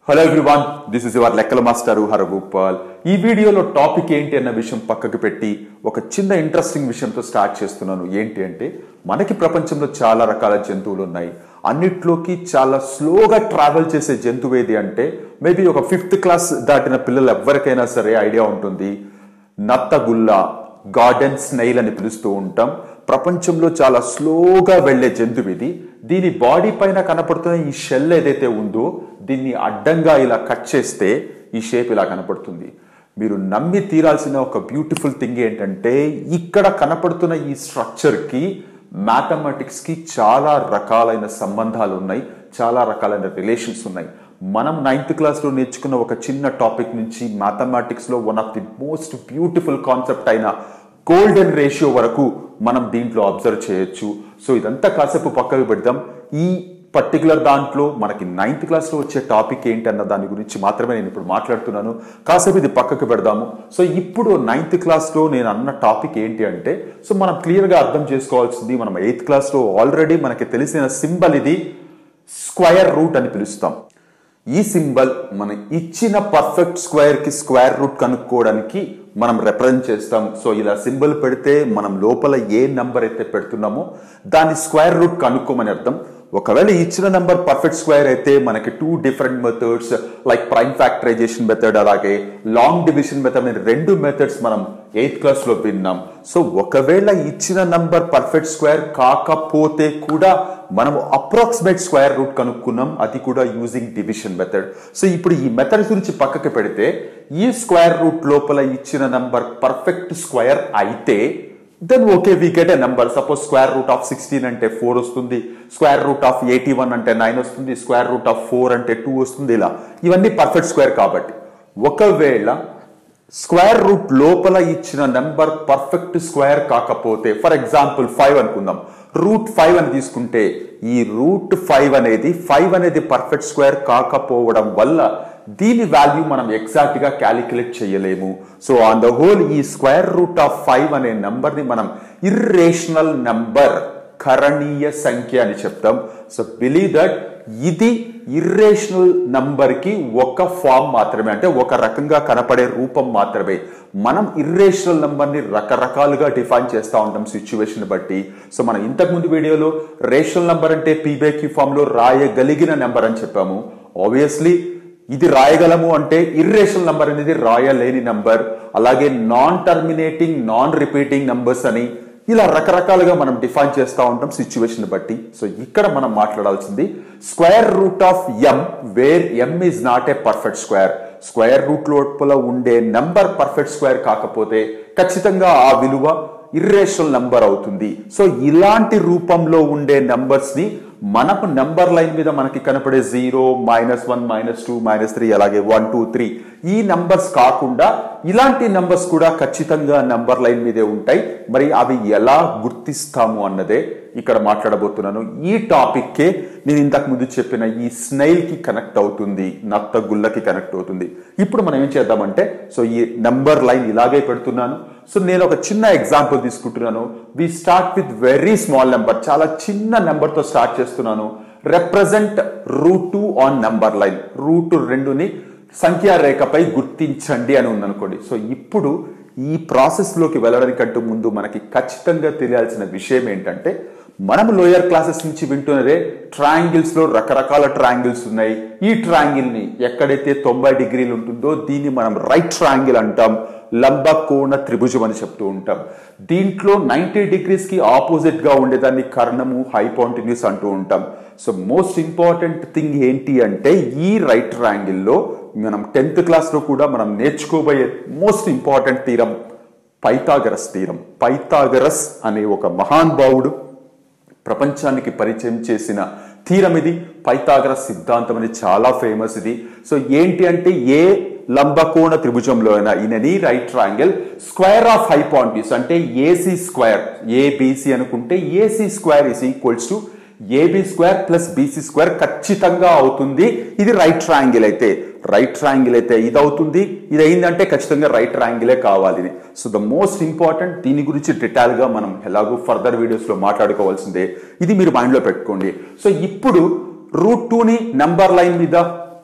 hello everyone this is your లెక్కల master Haragopal ఈ వీడియోలో టాపిక్ ఏంటి అన్న విషయం పక్కకు పెట్టి ఒక చిన్న ఇంట్రెస్టింగ్ విషయంతో స్టార్ట్ చేస్తున్నాను ఏంటి అంటే మనకి ప్రపంచంలో చాలా రకాల జంతువులు ఉన్నాయి అన్నిట్లోకి చాలా స్లోగా ట్రావెల్ చేసే జంతువు ఏది అంటే మేబీ ఒక ఫిఫ్త్ క్లాస్ దాటిన పిల్లలు ఎవరికైనా సరే ఐడియా ఉంటుంది నత్తగుల్ల గార్డెన్ స్నైల్ అని పిలుస్తూ ఉంటాం ప్రపంచంలో చాలా స్లోగా వెళ్లే జంతువు ఇది దీని బాడీ పైన కనపడుతున్న ఈ షెల్ ఏదైతే ఉందో దీన్ని అడ్డంగా ఇలా కట్ చేస్తే ఈ షేప్ ఇలా కనపడుతుంది మీరు నమ్మి తీరాల్సిన ఒక బ్యూటిఫుల్ థింగ్ ఏంటంటే ఇక్కడ కనపడుతున్న ఈ స్ట్రక్చర్కి మ్యాథమెటిక్స్కి చాలా రకాలైన సంబంధాలు ఉన్నాయి చాలా రకాలైన రిలేషన్స్ ఉన్నాయి మనం నైన్త్ క్లాస్లో నేర్చుకున్న ఒక చిన్న టాపిక్ నుంచి మ్యాథమెటిక్స్లో one of the most beautiful concept అయిన గోల్డెన్ రేషియో వరకు మనం దీంట్లో అబ్జర్వ్ చేయొచ్చు సో ఇదంతా కాసేపు పక్కకు పెడదాం ఈ పర్టికులర్ దాంట్లో మనకి నైన్త్ క్లాస్లో వచ్చే టాపిక్ ఏంటన్న దాని గురించి మాత్రమే నేను ఇప్పుడు మాట్లాడుతున్నాను కాసేపు ఇది పక్కకు పెడదాము సో ఇప్పుడు నైన్త్ క్లాస్లో నేను అన్న టాపిక్ ఏంటి అంటే సో మనం క్లియర్గా అర్థం చేసుకోవాల్సింది మనం ఎయిత్ క్లాస్లో ఆల్రెడీ మనకి తెలిసిన సింబల్ ఇది స్క్వయర్ రూట్ అని పిలుస్తాం ఈ సింబల్ మన ఇచ్చిన పర్ఫెక్ట్ స్క్వేర్ కి స్క్వేర్ రూట్ కనుక్కోవడానికి మనం రిప్రజెంట్ చేస్తాం సో ఇలా సింబల్ పెడితే మనం లోపల ఏ నంబర్ అయితే పెడుతున్నామో దాని స్క్వేర్ రూట్ కనుక్కోమని అర్థం ఒకవేళ ఇచ్చిన నంబర్ పర్ఫెక్ట్ స్క్వేర్ అయితే మనకి two different methods like prime factorization method అలాగే లాంగ్ డివిజన్ మెథడ్ అనే రెండు మెథడ్స్ మనం ఎయిత్ క్లాస్ లో విన్నాం సో ఒకవేళ ఇచ్చిన నంబర్ పర్ఫెక్ట్ స్క్వేర్ కాకపోతే కూడా మనం అప్రాక్సిమేట్ స్క్వేర్ రూట్ కనుక్కున్నాం అది కూడా యూజింగ్ డివిజన్ మెథడ్ సో ఇప్పుడు ఈ మెథడ్ గురించి పక్కకి పెడితే ఈ స్క్వేర్ రూట్ లోపల ఇచ్చిన నంబర్ పర్ఫెక్ట్ స్క్వేర్ అయితే then okay we get a number suppose square root of sixteen అంటే ఫోర్ వస్తుంది square root of eighty one అంటే నైన్ వస్తుంది స్క్వేర్ రూట్ ఆఫ్ ఫోర్ అంటే టూ వస్తుంది ఇలా ఇవన్నీ పర్ఫెక్ట్ స్క్వేర్ కాబట్టి ఒకవేళ స్క్వేర్ రూట్ లోపల ఇచ్చిన నెంబర్ పర్ఫెక్ట్ స్క్వేర్ కాకపోతే ఫర్ ఎగ్జాంపుల్ ఫైవ్ అనుకుందాం రూట్ ఫైవ్ అని తీసుకుంటే ఈ రూట్ ఫైవ్ అనేది ఫైవ్ అనేది పర్ఫెక్ట్ స్క్వేర్ కాకపోవడం వల్ల దీని వాల్యూ మనం ఎగ్జాక్ట్ గా క్యాలిక్యులేట్ చేయలేము సో ఆన్ ద హోల్ ఈ స్క్వేర్ రూట్ ఆఫ్ ఫైవ్ అనే నంబర్ ని మనం ఇర్రేషనల్ నంబర్ కరణీయ సంఖ్య అని చెప్తాం సో బిలీవ్ దట్ ఇది ఇర్రేషనల్ నంబర్ కి ఒక ఫామ్ మాత్రమే అంటే ఒక రకంగా కనపడే రూపం మాత్రమే మనం ఇర్రేషనల్ నంబర్ ని రకరకాలుగా డిఫైన్ చేస్తూ ఉంటాం సిచ్యువేషన్ బట్టి సో మనం ఇంతకు ముందు వీడియోలో రేషనల్ నంబర్ అంటే పీబేక్యూ ఫామ్ లో రాయగలిగిన నెంబర్ అని చెప్పాము ఆబ్వియస్లీ ఇది రాయగలము అంటే ఇర్రేషనల్ నంబర్ అనేది రాయలేని నంబర్ అలాగే non terminating non repeating numbers అని ఇలా రకరకాలుగా మనం డిఫైన్ చేస్తూ ఉంటాం సిచ్యువేషన్ బట్టి సో ఇక్కడ మనం మాట్లాడాల్సింది square root of M where M is not a perfect square square root లోపల ఉండే నంబర్ పర్ఫెక్ట్ స్క్వేర్ కాకపోతే ఖచ్చితంగా ఆ విలువ ఇర్రేషనల్ నంబర్ అవుతుంది సో ఇలాంటి రూపంలో ఉండే నంబర్స్ ని మనకు నంబర్ లైన్ మీద మనకి కనపడే zero minus one minus two minus three అలాగే వన్ టూ త్రీ ఈ నంబర్స్ కాకుండా ఇలాంటి నంబర్స్ కూడా ఖచ్చితంగా నంబర్ లైన్ మీదే ఉంటాయి మరి అవి ఎలా గుర్తిస్తాము అన్నదే ఇక్కడ మాట్లాడబోతున్నాను ఈ టాపిక్కే నేను ఇంతకు ముందు చెప్పిన ఈ స్నైల్ కి కనెక్ట్ అవుతుంది నత్త గుల్లకి కనెక్ట్ అవుతుంది ఇప్పుడు మనం ఏం చేద్దామంటే సో ఈ నంబర్ లైన్ ఇలాగే పెడుతున్నాను సో నేను ఒక చిన్న ఎగ్జాంపుల్ తీసుకుంటున్నాను we start with very small number చాలా చిన్న నెంబర్ తో స్టార్ట్ చేస్తున్నాను represent root two on number line root రెండుని సంఖ్యా రేఖపై గుర్తించండి అని ఉందనుకోండి సో ఇప్పుడు ఈ ప్రాసెస్లోకి వెళ్ళడానికంటూ ముందు మనకి ఖచ్చితంగా తెలియాల్సిన విషయం ఏంటంటే మనం లోయర్ క్లాసెస్ నుంచి వింటున్నదే ట్రయాంగిల్స్ లో రకరకాల ట్రయాంగిల్స్ ఉన్నాయి ఈ ట్రయాంగిల్ ని ఎక్కడైతే తొంభై డిగ్రీలు ఉంటుందో దీన్ని మనం రైట్ ట్రయాంగిల్ అంటాం లంబ కోణ త్రిభుజం అని చెప్తూ ఉంటాం దీంట్లో నైన్టీ డిగ్రీస్ కి ఆపోజిట్ గా ఉండేదాన్ని కర్ణము హైపాంటిన్యూస్ అంటూ ఉంటాం సో మోస్ట్ ఇంపార్టెంట్ థింగ్ ఏంటి అంటే ఈ రైట్ ట్రయాంగిల్లో మనం టెన్త్ క్లాస్ లో కూడా మనం నేర్చుకోబోయే most important theorem Pythagoras theorem Pythagoras అనే ఒక మహానుభావుడు ప్రపంచానికి పరిచయం చేసిన తీరం ఇది పైథాగరస్ సిద్ధాంతం అని చాలా ఫేమస్ ఇది సో ఏంటి అంటే ఏ లంబకోణ త్రిభుజంలో అయినా in any right triangle square of hypotenuse అంటే ఏసీ స్క్వేర్ ఏబిసి అనుకుంటే AC square is equals to AB square plus BC square ఖచ్చితంగా అవుతుంది ఇది రైట్ ట్రయాంగిల్ అయితే రైట్ ట్రయాంగిల్ అయితే ఇది అవుతుంది ఇది అయిందంటే ఖచ్చితంగా రైట్ ట్రయాంగిలే కావాలి సో ద మోస్ట్ ఇంపార్టెంట్ దీని గురించి డీటెయిల్ గా మనం ఎలాగో ఫర్దర్ వీడియోస్ లో మాట్లాడుకోవాల్సిందే ఇది మీరు మైండ్ లో పెట్టుకోండి సో ఇప్పుడు రూట్ టూ ని నంబర్ లైన్ మీద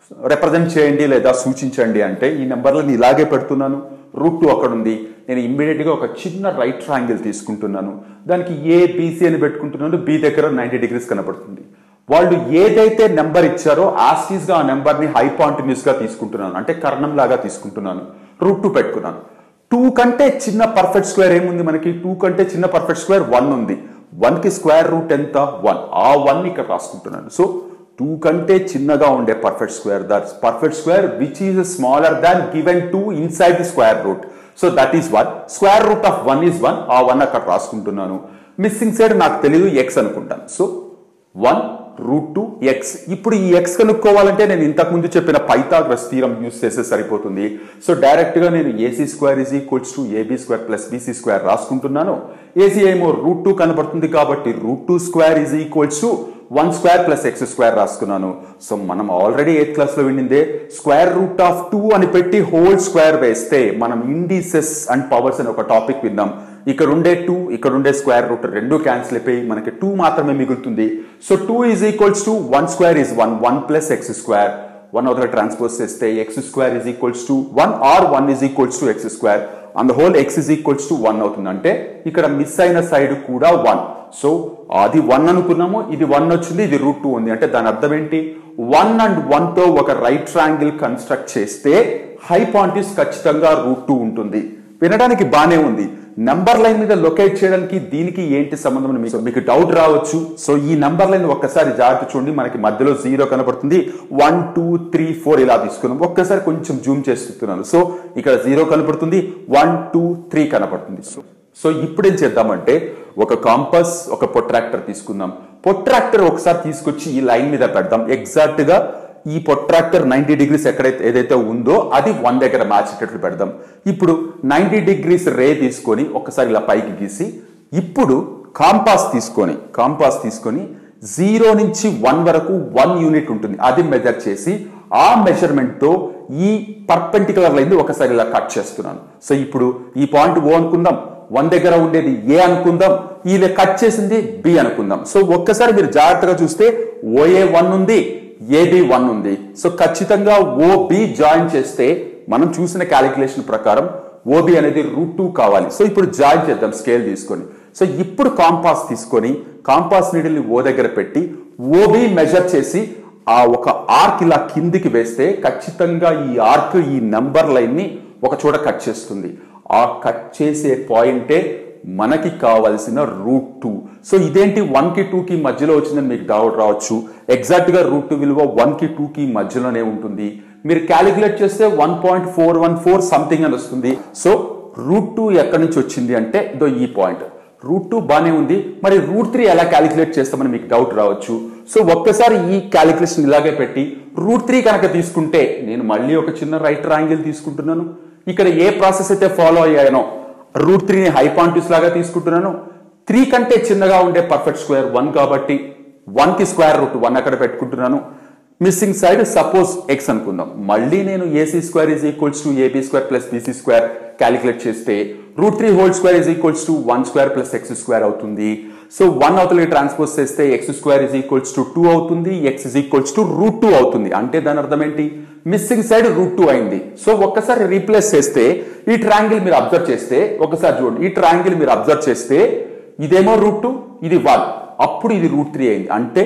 రిప్రజెంట్ చేయండి లేదా సూచించండి అంటే ఈ నెంబర్లను ఇలాగే పెడుతున్నాను రూట్ టూ అక్కడ ఉంది నేను ఇమ్మీడియట్గా ఒక చిన్న రైట్ ట్రాంగిల్ తీసుకుంటున్నాను దానికి ఏ బీసీ అని పెట్టుకుంటున్నాను బి దగ్గర నైంటీ డిగ్రీస్ కనబడుతుంది వాళ్ళు ఏదైతే నెంబర్ ఇచ్చారో ఆస్టీస్ గా ఆ నెంబర్ ని హైపాంటిన్యూస్ గా తీసుకుంటున్నాను అంటే కర్ణం లాగా తీసుకుంటున్నాను రూట్ టూ పెట్టుకున్నాను టూ కంటే చిన్న పర్ఫెక్ట్ స్క్వేర్ ఏముంది మనకి టూ కంటే చిన్న పర్ఫెక్ట్ స్క్వేర్ వన్ ఉంది వన్ కి స్క్వేర్ రూట్ ఎంత వన్ ఆ వన్ ఇక్కడ రాసుకుంటున్నాను సో టూ కంటే చిన్నగా ఉండే perfect square that perfect square which is smaller than given two inside the square root so that is one square root of one is one ఆ one అక్కడ రాసుకుంటున్నాను మిస్సింగ్ సైడ్ నాకు తెలియదు ఎక్స్ అనుకుంటాను so one root two X ఇప్పుడు ఈ X కనుక్కోవాలంటే నేను ఇంతకు ముందు చెప్పిన పైథాగ్రస్ థీరం యూస్ చేస్తే సరిపోతుంది సో డైరెక్ట్ గా నేను AC square is equals to AB square plus BC square రాసుకుంటున్నాను ఏసీ ఏమో రూట్ టూ కనబడుతుంది కాబట్టి root two square is equals to one square plus X square రాసుకున్నాను సో మనం ఆల్రెడీ ఎయిత్ క్లాస్ లో వినిందే స్క్వేర్ రూట్ ఆఫ్ టూ అని పెట్టి హోల్ స్క్వేర్ వేస్తే మనం ఇండిసెస్ అండ్ పవర్స్ అని ఒక టాపిక్ విన్నాం ఇక్కడ ఉండే టూ ఇక్కడ ఉండే స్క్వేర్ రూట్ రెండు క్యాన్సిల్ అయిపోయి మనకి టూ మాత్రమే మిగులుతుంది so two is equals to one square is one one plus X square one అవతల ట్రాన్స్పోజ్ చేస్తే X square is equals to one or one is equals to X square and whole X is equals to one అవుతుంది అంటే ఇక్కడ miss అయిన side కూడా one so అది one అనుకున్నాము ఇది వన్ వచ్చింది ఇది రూట్ టూ ఉంది అంటే దాని అర్థం ఏంటి వన్ అండ్ వన్ తో ఒక రైట్ ట్రాంగిల్ కన్స్ట్రక్ట్ చేస్తే హైపాంటిస్ ఖచ్చితంగా రూట్ టూ ఉంటుంది వినడానికి బానే ఉంది నంబర్ లైన్ మీద లొకేట్ చేయడానికి దీనికి ఏంటి సంబంధం అని మీకు మీకు డౌట్ రావచ్చు సో ఈ నంబర్ లైన్ ఒక్కసారి జాగ్రత్త చూడండి మనకి మధ్యలో జీరో కనబడుతుంది వన్ టూ త్రీ ఫోర్ ఇలా తీసుకున్నాం ఒక్కసారి కొంచెం జూమ్ చేస్తున్నాను సో ఇక్కడ జీరో కనబడుతుంది వన్ టూ త్రీ కనబడుతుంది సో సో ఇప్పుడు ఏం చేద్దామంటే ఒక కాంపస్ ఒక పొట్రాక్టర్ తీసుకుందాం పొట్రాక్టర్ ఒకసారి తీసుకొచ్చి ఈ లైన్ మీద పెడదాం ఎగ్జాక్ట్ గా ఈ పొట్రాక్టర్ నైన్టీ డిగ్రీస్ ఎక్కడైతే ఏదైతే ఉందో అది వన్ దగ్గర మ్యాచ్ అయ్యేటట్లు పెడదాం ఇప్పుడు నైన్టీ డిగ్రీస్ రే తీసుకొని ఒకసారి ఇలా పైకి గీసి ఇప్పుడు కాంపాస్ తీసుకొని కాంపాస్ తీసుకొని జీరో నుంచి వన్ వరకు వన్ యూనిట్ ఉంటుంది అది మెజర్ చేసి ఆ మెజర్మెంట్ తో ఈ పర్పెంటికులర్ లైన్ ఒకసారి ఇలా కట్ చేస్తున్నాను సో ఇప్పుడు ఈ పాయింట్ ఓ అనుకుందాం వన్ దగ్గర ఉండేది ఏ అనుకుందాం ఈ కట్ చేసింది బి అనుకుందాం సో ఒక్కసారి మీరు జాగ్రత్తగా చూస్తే ఓఏ వన్ ఉంది ఏబి వన్ ఉంది సో ఖచ్చితంగా ఓబి జాయిన్ చేస్తే మనం చూసిన క్యాలిక్యులేషన్ ప్రకారం ఓబి అనేది రూట్ టూ కావాలి సో ఇప్పుడు జాయిన్ చేద్దాం స్కేల్ తీసుకొని సో ఇప్పుడు కాంపాస్ తీసుకొని కాంపాస్ నీడిల్ని ఓ దగ్గర పెట్టి ఓబి మెజర్ చేసి ఆ ఒక ఆర్క్ ఇలా కిందికి వేస్తే ఖచ్చితంగా ఈ ఆర్క్ ఈ నంబర్ లైన్ ని ఒక చోట కట్ చేస్తుంది ఆ కట్ చేసే పాయింటే మనకి కావలసిన రూట్ టూ సో ఇదేంటి వన్ కి టూ కి మధ్యలో వచ్చిందని మీకు డౌట్ రావచ్చు ఎగ్జాక్ట్ గా రూట్ టూ విలువ వన్ కి టూ కి మధ్యలోనే ఉంటుంది మీరు క్యాలిక్యులేట్ చేస్తే one point four one four something అని వస్తుంది సో రూట్ టూ ఎక్కడి నుంచి వచ్చింది అంటే ఇదో ఈ పాయింట్ రూట్ టూ బానే ఉంది మరి రూట్ త్రీ ఎలా క్యాలిక్యులేట్ చేస్తామని మీకు డౌట్ రావచ్చు సో ఒక్కసారి ఈ క్యాలిక్యులేషన్ ఇలాగే పెట్టి రూట్ త్రీ కనుక తీసుకుంటే నేను మళ్ళీ ఒక చిన్న రైట్ యాంగిల్ తీసుకుంటున్నాను ఇక్కడ ఏ ప్రాసెస్ అయితే ఫాలో అయ్యానో రూట్ త్రీని హైపాంటిస్ లాగా తీసుకుంటున్నాను త్రీ కంటే చిన్నగా ఉండే పర్ఫెక్ట్ స్క్వేర్ వన్ కాబట్టి వన్ కి స్క్వేర్ రూట్ వన్ అక్కడ పెట్టుకుంటున్నాను మిస్సింగ్ సైడ్ సపోజ్ ఎక్స్ అనుకుందాం మళ్ళీ నేను AC square is equals to AB square plus BC square calculate చేస్తే root three whole square is equals to one square plus X square అవుతుంది so one అవతలకి transpose చేస్తే X square is equals to two అవుతుంది X is equals to root two అవుతుంది అంటే దాని అర్థం ఏంటి మిస్సింగ్ సైడ్ రూట్ టూ అయింది సో ఒక్కసారి రీప్లేస్ చేస్తే ఈ ట్రాంగిల్ మీరు అబ్జర్వ్ చేస్తే ఒకసారి చూడండి ఈ ట్రాంగిల్ మీరు అబ్జర్వ్ చేస్తే ఇదేమో రూట్ టూ ఇది వన్ అప్పుడు ఇది రూట్ త్రీ అయింది అంటే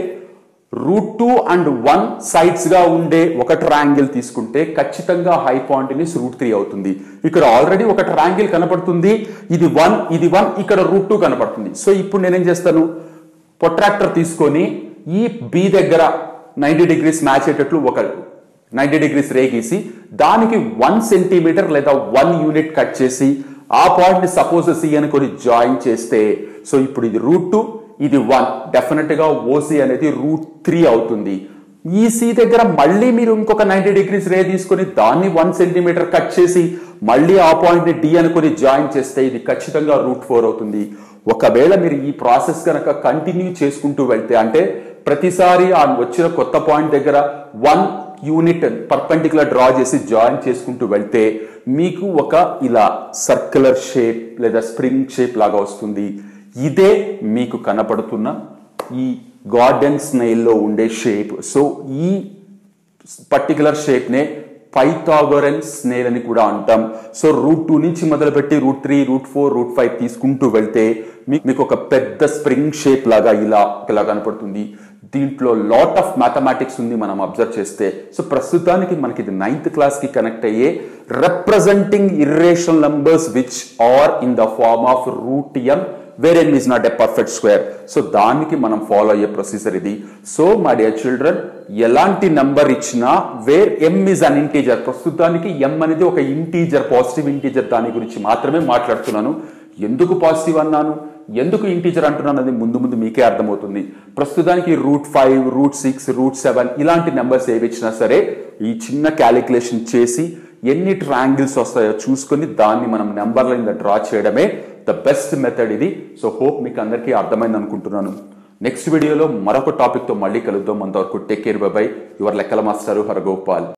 root two and one sides గా ఉండే ఒక ట్రాంగిల్ తీసుకుంటే ఖచ్చితంగా హైపాంటినిస్ రూట్ త్రీ అవుతుంది ఇక్కడ ఆల్రెడీ ఒక ట్రాంగిల్ కనపడుతుంది ఇది వన్ ఇది వన్ ఇక్కడ రూట్ టూ కనపడుతుంది సో ఇప్పుడు నేనేం చేస్తాను పొట్రాక్టర్ తీసుకొని ఈ బి దగ్గర నైంటీ డిగ్రీస్ మ్యాచ్ అయ్యేటట్లు ఒక నైంటీ డిగ్రీస్ రే గీసి దానికి వన్ సెంటీమీటర్ లేదా వన్ యూనిట్ కట్ చేసి ఆ పాయింట్ ని సపోజ్ సి అనుకొని జాయిన్ చేస్తే సో ఇప్పుడు ఇది రూట్ టూ ఇది వన్ డెఫినెట్ గా ఓసి అనేది రూట్ త్రీ అవుతుంది ఈ సి దగ్గర మళ్ళీ మీరు ఇంకొక నైంటీ డిగ్రీస్ రే తీసుకొని దాన్ని వన్ సెంటీమీటర్ కట్ చేసి మళ్ళీ ఆ పాయింట్ ని డి అనుకొని జాయిన్ చేస్తే ఇది ఖచ్చితంగా రూట్ ఫోర్ అవుతుంది ఒకవేళ మీరు ఈ ప్రాసెస్ కనుక కంటిన్యూ చేసుకుంటూ వెళ్తే అంటే ప్రతిసారి ఆ వచ్చిన కొత్త పాయింట్ దగ్గర వన్ యూనిట్ పర్పెండికులర్ డ్రా చేసి జాయిన్ చేసుకుంటూ వెళ్తే మీకు ఒక ఇలా సర్క్యులర్ షేప్ లేదా స్ప్రింగ్ షేప్ లాగా వస్తుంది ఇదే మీకు కనపడుతున్న ఈ గార్డెన్ స్నైల్లో ఉండే షేప్ సో ఈ పర్టికులర్ షేప్నే పైథాగరన్ స్నేల్ అని కూడా అంటాం సో రూట్ టూ నుంచి మొదలుపెట్టి root three root four root five తీసుకుంటూ వెళ్తే మీ- మీకు ఒక పెద్ద స్ప్రింగ్ షేప్ లాగా ఇలా ఇలా కనపడుతుంది దీంట్లో లాట్ ఆఫ్ మ్యాథమెటిక్స్ ఉంది మనం అబ్జర్వ్ చేస్తే సో ప్రస్తుతానికి మనకి ఇది నైన్త్ క్లాస్ కి కనెక్ట్ అయ్యే representing irrational numbers which are in the form of root M where N is not a perfect square so దానికి మనం ఫాలో అయ్యే ప్రొసీజర్ ఇది సో మై డియర్ చిల్డ్రన్ ఎలాంటి నంబర్ ఇచ్చినా where M is an integer ప్రస్తుతానికి M అనేది ఒక integer positive integer దాని గురించి మాత్రమే మాట్లాడుతున్నాను ఎందుకు పాజిటివ్ అన్నాను ఎందుకు ఇంటీజర్ అంటున్నాను అది ముందు ముందు మీకే అర్థమవుతుంది ప్రస్తుతానికి root five root six root seven ఇలాంటి నెంబర్స్ ఏవి ఇచ్చినా సరే ఈ చిన్న క్యాలిక్యులేషన్ చేసి ఎన్ని ట్రయాంగిల్స్ వస్తాయో చూసుకొని దాన్ని మనం నెంబర్ల మీద డ్రా చేయడమే ద బెస్ట్ మెథడ్ ఇది సో హోప్ మీకు అందరికీ అర్థమైంది అనుకుంటున్నాను నెక్స్ట్ వీడియోలో మరొక టాపిక్తో మళ్ళీ కలుద్దాం అంతవరకు టేక్ కేర్ బై యువర్ లెక్కల మాస్టర్ హరగోపాల్